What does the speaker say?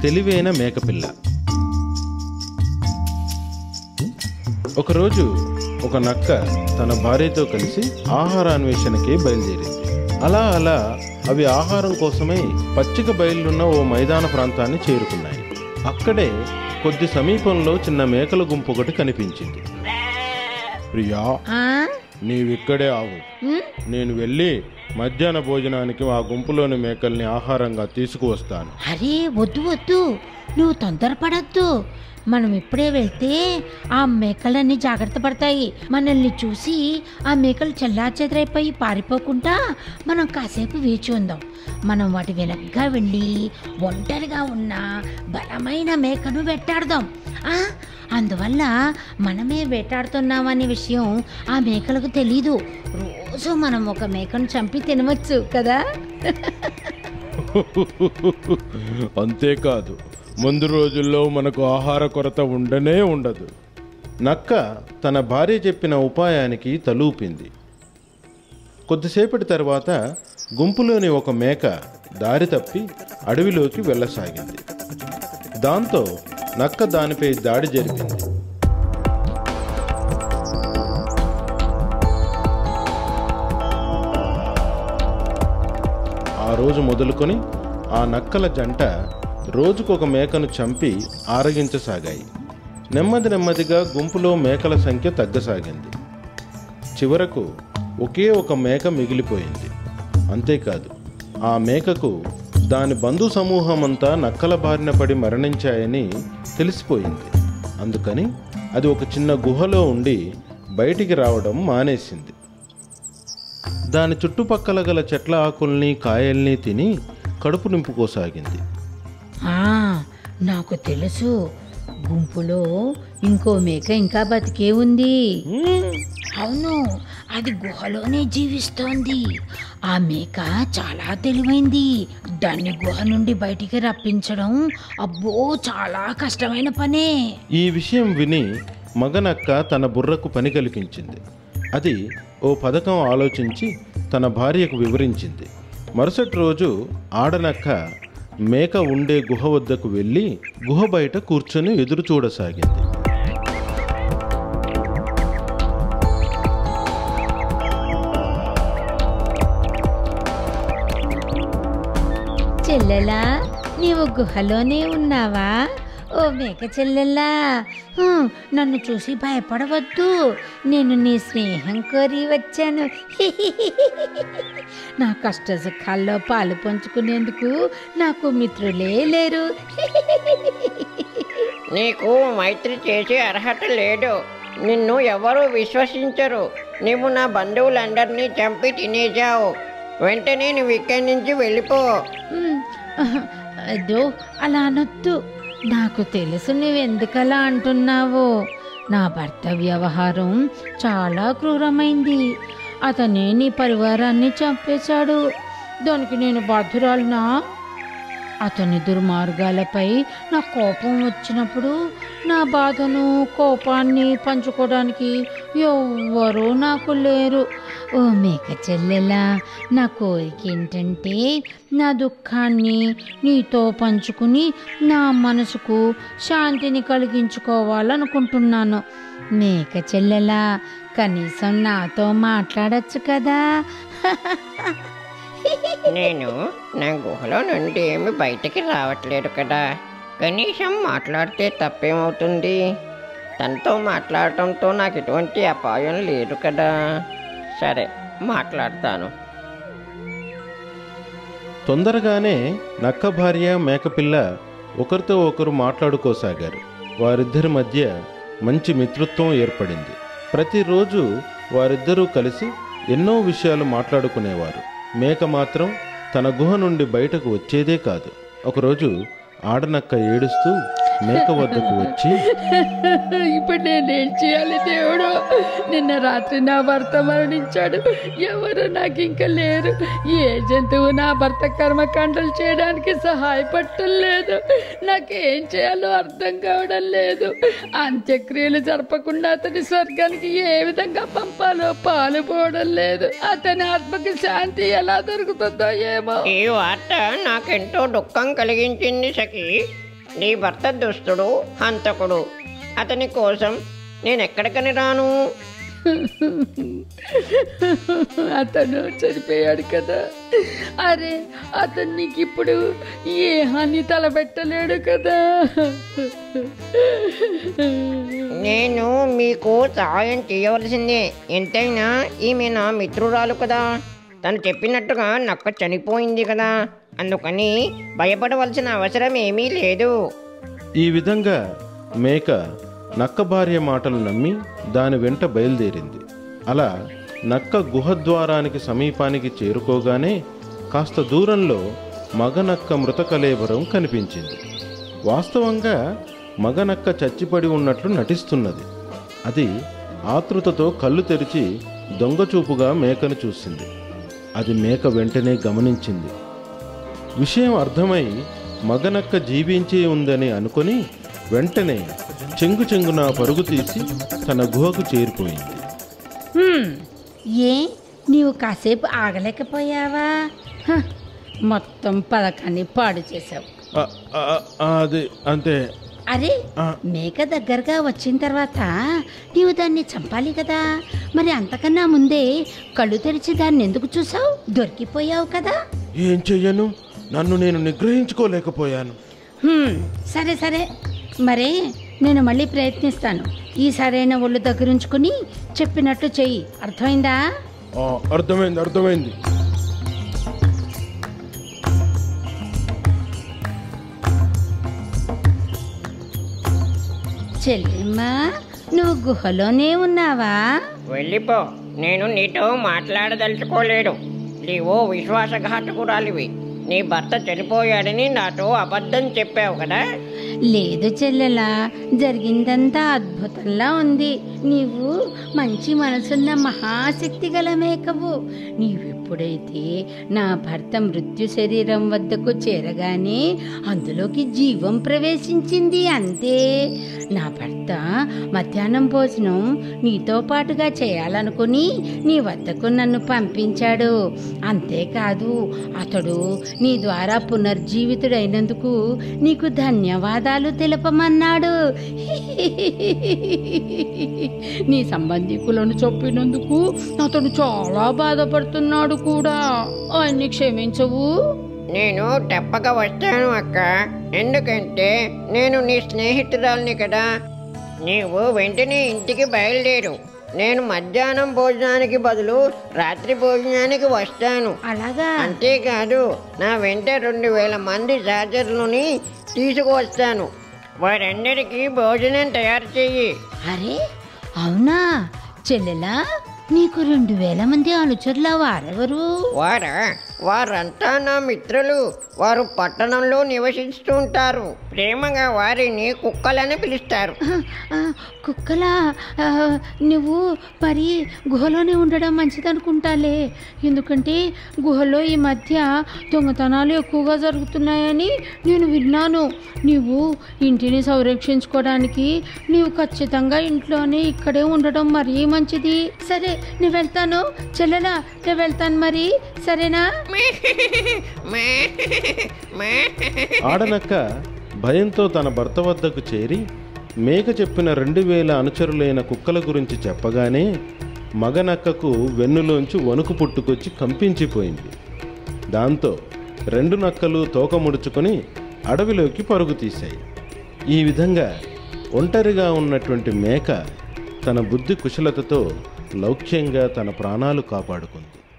తెలివైన మేకపిల్ల ఒకరోజు ఒక నక్క తన భార్యతో కలిసి ఆహారాన్వేషణకి బయలుదేరింది అలా అలా అవి ఆహారం కోసమై పచ్చిక బయలున్న ఓ మైదాన ప్రాంతాన్ని చేరుకున్నాయి అక్కడే కొద్ది సమీపంలో చిన్న మేకల గుంపు ఒకటి కనిపించింది ప్రియా ఆ? నీవిక్కడే ఆవు ఉమ్, నేను వెళ్ళి మధ్యాహ్న భోజనానికి ఆ గుంపులోని మేకల్ని ఆహారంగా తీసుకువస్తాను అరే వద్దు వద్దు నువ్వు తొందరపడద్దు మనం ఇప్పుడే వెళ్తే ఆ మేకలన్నీ జాగ్రత్త పడతాయి మనల్ని చూసి ఆ మేకలు చెల్లా చెదరైపోయి పారిపోకుండా మనం కాసేపు వేచి ఉందాం మనం వాటి వెనక్గా వెళ్ళి ఒంటరిగా ఉన్న బలమైన మేకను వెట్టాడదాం ఆ, అందువల్ల మనమే వేటాడుతున్నామనే విషయం ఆ మేకలకు తెలీదు రోజు మనం ఒక మేకను చంపి తినవచ్చు కదా అంతేకాదు ముందు రోజుల్లో మనకు ఆహార కొరత ఉండనే ఉండదు నక్క తన భార్య చెప్పిన ఉపాయానికి తలూపింది కొద్దిసేపటి తర్వాత గుంపులోని ఒక మేక దారి తప్పి అడవిలోకి వెళ్ళసాగింది దాంతో నక్క దానిపై దాడి జరిపింది ఆ రోజు మొదలుకొని ఆ నక్కల జంట రోజుకొక మేకను చంపి ఆరగించసాగాయి నెమ్మది నెమ్మదిగా గుంపులో మేకల సంఖ్య తగ్గసాగింది చివరకు ఒకే ఒక మేక మిగిలిపోయింది అంతేకాదు ఆ మేకకు దాని బంధు సమూహమంతా నక్కల బారిన పడి మరణించాయని తెలిసిపోయింది అందుకని అది ఒక చిన్న గుహలో ఉండి బయటికి రావడం మానేసింది దాని చుట్టుపక్కల గల చెట్ల ఆకుల్ని కాయల్ని తిని కడుపు నింపుకోసాగింది ఆ, నాకు తెలుసు గుంపులో ఇంకో మేక ఇంకా బతికే ఉంది అవును అది గుహలోనే జీవిస్తోంది ఆ మేక చాలా తెలివైంది దాన్ని గుహ నుండి బయటికి రప్పించడం అబ్బో చాలా కష్టమైన పనే ఈ విషయం విని మగనక్క తన బుర్రకు పని కలిగించింది అది ఓ పథకం ఆలోచించి తన భార్యకు వివరించింది మరుసటి రోజు ఆడనక్క మేక ఉండే గుహ వద్దకు వెళ్ళి గుహ బయట కూర్చొని ఎదురు చూడసాగింది చెల్లెలా నీవు గుహలోనే ఉన్నావా ఓ మేక చెల్లెల్లా హ్మ్, నన్ను చూసి భయపడవద్దు నేను నీ స్నేహం కోరి వచ్చాను నా కష్ట సుఖాల్లో పాలు పంచుకునేందుకు నాకు మిత్రులే లేరు నీకు మైత్రి చేసే అర్హత లేదు నిన్ను ఎవరూ విశ్వసించరు నీవు నా బంధువులందరినీ చంపి తినేశావు వెంటనే నువ్వు ఇక్కడి నుంచి వెళ్ళిపో హ్మ్, అదో అలా అనొద్దు నాకు తెలుసు నువ్వెందుకలా అంటున్నావో నా భర్త వ్యవహారం చాలా క్రూరమైంది అతనే నీ పరివారాన్ని చంపేశాడు దానికి నేను బాధ్యురాలునా అతని దుర్మార్గాలపై నా కోపం వచ్చినప్పుడు నా బాధను కోపాన్ని పంచుకోవడానికి ఎవ్వరూ నాకు లేరు ఓ మేక చెల్లెలా నా కోరిక ఏంటంటే నా దుఃఖాన్ని నీతో పంచుకుని నా మనసుకు శాంతిని కలిగించుకోవాలనుకుంటున్నాను మేక చెల్లెలా కనీసం నాతో మాట్లాడచ్చు కదా నేను నా గుహలో నుండి ఏమి బయటికి రావట్లేదు కదా కనీసం మాట్లాడితే తప్పేమవుతుంది తనతో మాట్లాడటంతో నాకు ఎటువంటి అపాయం లేదు కదా సరే మాట్లాడతాను తొందరగానే నక్క భార్య మేకపిల్ల ఒకరితో ఒకరు మాట్లాడుకోసాగారు వారిద్దరి మధ్య మంచి మిత్రత్వం ఏర్పడింది ప్రతిరోజు వారిద్దరూ కలిసి ఎన్నో విషయాలు మాట్లాడుకునేవారు మేక మాత్రం తన గుహ నుండి బయటకు వచ్చేదే కాదు ఒకరోజు ఆడనక్క ఏడుస్తూ మేక వద్దకు వచ్చి ఇప్పుడు నేనేం చేయాలి దేవుడు నిన్న రాత్రి నా భర్త మరణించాడు ఎవరు నాకు ఇంకా లేరు ఏ జంతువు నా భర్త కర్మకాండలు చేయడానికి సహాయపడటం లేదు నాకేం చేయాలో అర్థం కావడం లేదు అంత్యక్రియలు జరపకుండా అతని స్వర్గానికి ఏ విధంగా పంపాలో పాలుపోవడం లేదు అతని ఆత్మకి శాంతి ఎలా దొరుకుతుందో ఏమో ఈ వార్త నాకెంతో దుఃఖం కలిగించింది సఖి నీ భర్త దుస్తుడు హంతకుడు అతని కోసం నేను ఎక్కడికని రాను అతను చనిపోయాడు కదా అరే అతను నీకు ఇప్పుడు ఏ హాని తలబెట్టలేడు కదా నేను మీకు సహాయం చేయవలసిందే ఎంతైనా ఈమె నా మిత్రురాలు కదా తను చెప్పినట్టుగా నక్క చనిపోయింది కదా అందుకని భయపడవలసిన అవసరం ఏమీ లేదు ఈ విధంగా మేక నక్క భార్య మాటలు నమ్మి దాని వెంట బయలుదేరింది అలా నక్క గుహద్వారానికి సమీపానికి చేరుకోగానే కాస్త దూరంలో మగనక్క మృత కలేబరం కనిపించింది వాస్తవంగా మగనక్క చచ్చిపడి ఉన్నట్లు నటిస్తున్నది అది ఆతృతతో కళ్ళు తెరిచి దొంగచూపుగా మేకను చూసింది అది మేక వెంటనే గమనించింది విషయం అర్థమై మగనక్క జీవించి ఉందని అనుకొని వెంటనే చెంగు చెంగున పరుగు తీసి తన గుహకు చేరిపోయింది హ్మ్, ఏ నీవు కాసేపు ఆగలేకపోయావా హ, మొత్తం పథకాన్ని పాడు చేశావు ఆ, ఆ, ఆ, అది అంతే అరే ఆ. మేక దగ్గరగా వచ్చిన తర్వాత నీవు దాన్ని చంపాలి కదా మరి అంతకన్నా ముందే కళ్ళు తెరిచి దాన్ని ఎందుకు చూసావు దొరికిపోయావు కదా ఏం చెయ్యను నన్ను నేను నిగ్రహించుకోలేకపోయాను హ్మ్, సరే సరే మరే నేను మళ్ళీ ప్రయత్నిస్తాను ఈ సరైన ఒళ్ళు దగ్గరుంచుకుని చెప్పినట్టు చెయ్యి అర్థమైందా ఆ, అర్థమైంది అర్థమైంది చెల్లెమ్మా నువ్వు గుహలోనే ఉన్నావా వెళ్ళిపో నేను నీతో మాట్లాడదలుచుకోలేడు నీవు విశ్వాసఘాతకురాలివి నీ భర్త చనిపోయాడని నాతో అబద్ధం చెప్పావు కదా లేదు చెల్లెలా జరిగిందంతా అద్భుతంలా ఉంది నీవు మంచి మనసున్న మహాశక్తి గల మేకవు నీవెప్పుడైతే నా భర్త మృత్యు శరీరం వద్దకు చేరగానే అందులోకి జీవం ప్రవేశించింది అంతే నా భర్త మధ్యాహ్నం భోజనం నీతో పాటుగా చేయాలనుకుని నీ వద్దకు నన్ను పంపించాడు అంతేకాదు అతడు నీ ద్వారా పునర్జీవితుడైనందుకు నీకు ధన్యవాదాలు తెలపమన్నాడు నీ సంబంధికులను చెప్పినందుకు అతడు చాలా బాధపడుతున్నాడు కూడా ఆయన్ని క్షమించవు నేను తప్పక వస్తాను అక్క ఎందుకంటే నేను నీ స్నేహితురాల్ని కదా నీవు వెంటనే ఇంటికి బయలుదేరు నేను మధ్యాహ్నం భోజనానికి బదులు రాత్రి భోజనానికి వస్తాను అలాగా అంతేకాదు నా వెంట రెండు వేల మంది సహచరులని తీసుకువస్తాను వారందరికీ భోజనం తయారు చెయ్యి అరే అవునా చెల్లెలా నీకు రెండు వేల మంది అనుచరుల వారెవరు వారా వారంతా నా మిత్రులు వారు పట్టణంలో నివసిస్తుంటారు ప్రేమగా వారిని కుక్కలని పిలుస్తారు ఆ, ఆ, కుక్కలా ఆ, నువ్వు మరి గుహలోనే ఉండడం మంచిదనుకుంటాలే ఎందుకంటే గుహలో ఈ మధ్య దొంగతనాలు ఎక్కువగా జరుగుతున్నాయని నేను విన్నాను నీవు ఇంటిని సంరక్షించుకోవడానికి నీవు ఖచ్చితంగా ఇంట్లోనే ఇక్కడే ఉండడం మరీ మంచిది సరే నేను వెళ్తాను చెల్లెలా నేను వెళ్తాను మరి సరేనా ఆడనక్క భయంతో తన భర్త వద్దకు చేరి మేక చెప్పిన రెండు వేల అనుచరులైన కుక్కల గురించి చెప్పగానే మగనక్కకు వెన్నులోంచి వణుకు పుట్టుకొచ్చి కంపించిపోయింది దాంతో రెండు నక్కలు తోక ముడుచుకొని అడవిలోకి పరుగు తీశాయి ఈ విధంగా ఒంటరిగా ఉన్నటువంటి మేక తన బుద్ధి కుశలతతో లౌక్యంగా తన ప్రాణాలు కాపాడుకుంది